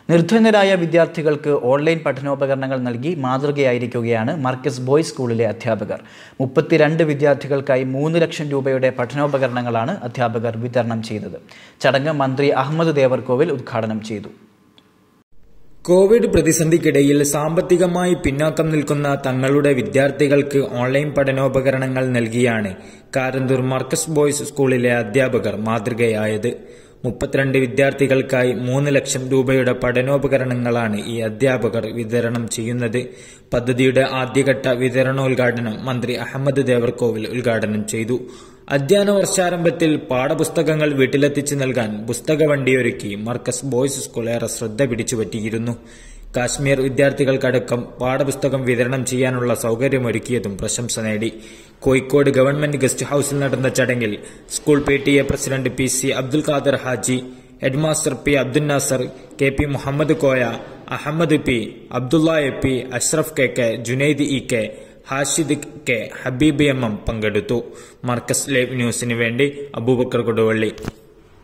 നിർധനരായ വിദ്യാർത്ഥികൾക്ക് ഓൺലൈൻ പഠനോപകരണങ്ങൾ നൽകി മാതൃകയായിരിക്കുകയാണ് മർക്കസ് ബോയ്സ് സ്കൂളിലെ അധ്യാപകർ മുപ്പത്തിരണ്ട് വിദ്യാർത്ഥികൾക്കായി മൂന്ന് ലക്ഷം രൂപയുടെ പഠനോപകരണങ്ങളാണ് അധ്യാപകർ വിതരണം ചെയ്തത് ചടങ്ങ് മന്ത്രി അഹമ്മദ് ദേവർകോവിൽ ഉദ്ഘാടനം ചെയ്തു കോവിഡ് പ്രതിസന്ധിക്കിടയിൽ സാമ്പത്തികമായി പിന്നാക്കം നിൽക്കുന്ന തങ്ങളുടെ വിദ്യാർത്ഥികൾക്ക് ഓൺലൈൻ പഠനോപകരണങ്ങൾ നൽകിയാണ് കാരന്തൂർ മർക്കസ് ബോയ്സ് സ്കൂളിലെ അധ്യാപകർ മാതൃകയായത് മുപ്പത്തിരണ്ട് വിദ്യാർത്ഥികൾക്കായി മൂന്ന് ലക്ഷം രൂപയുടെ പഠനോപകരണങ്ങളാണ് ഈ അധ്യാപകർ വിതരണം ചെയ്യുന്നത് പദ്ധതിയുടെ ആദ്യഘട്ട വിതരണോദ്ഘാടനം മന്ത്രി അഹമ്മദ് ദേവർകോവിൽ ഉദ്ഘാടനം ചെയ്തു അധ്യയന വർഷാരംഭത്തിൽ പാഠപുസ്തകങ്ങൾ വീട്ടിലെത്തിച്ചു നൽകാൻ പുസ്തക വണ്ടിയൊരുക്കി മർക്കസ് ബോയ്സ് സ്കൂൾ ഏറെ ശ്രദ്ധ പിടിച്ചുപറ്റിയിരുന്നു കാശ്മീർ വിദ്യാർത്ഥികൾക്കടക്കം പാഠപുസ്തകം വിതരണം ചെയ്യാനുള്ള സൗകര്യമൊരുക്കിയതും പ്രശംസ നേടി കോഴിക്കോട് ഗവൺമെന്റ് ഗസ്റ്റ് ഹൌസിൽ നടന്ന ചടങ്ങിൽ school P T A president P C Abdul Khader Haji headmaster P Abdul Nasar K P Muhammad Koya Ahammed P Abdulla A P Ashraf K K Junaid E K Hashid K Habeeb M M പങ്കെടുത്തു മർക്കസ് ലൈവ് ന്യൂസിന് വേണ്ടി അബൂബക്കർ കൊടുവള്ളി